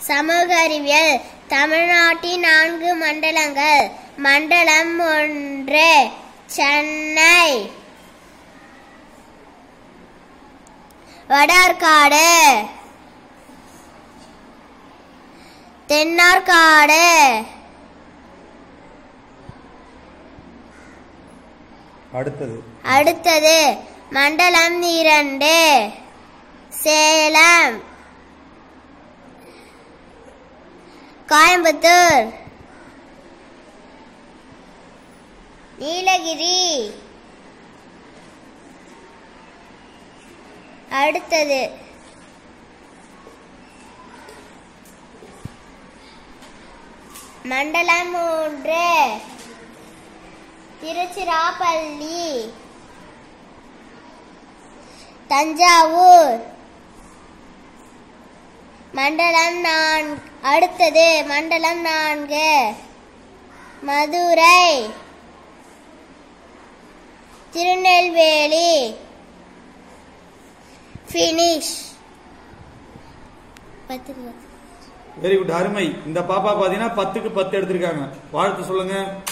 சமூக அறிவியல் தமிழ்நாட்டின் நான்கு மண்டலங்கள் மண்டலம் ஒன்று சென்னை வடார்காடு தென்னார்காடு அடுத்தது அடுத்தது மண்டலம் இரண்டு சேலம் கோயம்புத்தூர் நீலகிரி அடுத்தது மண்டலம் மூன்று திருச்சிராப்பள்ளி தஞ்சாவூர் மண்டலம் நான்கு அடுத்தது மண்டலம் நான்கு மதுரை திருநெல்வேலி ஃபினிஷ் பத்து வெரி குட் அருமை இந்த பாப்பா பாத்தீங்கன்னா பத்துக்கு பத்து எடுத்திருக்காங்க வாழ்த்து சொல்லுங்க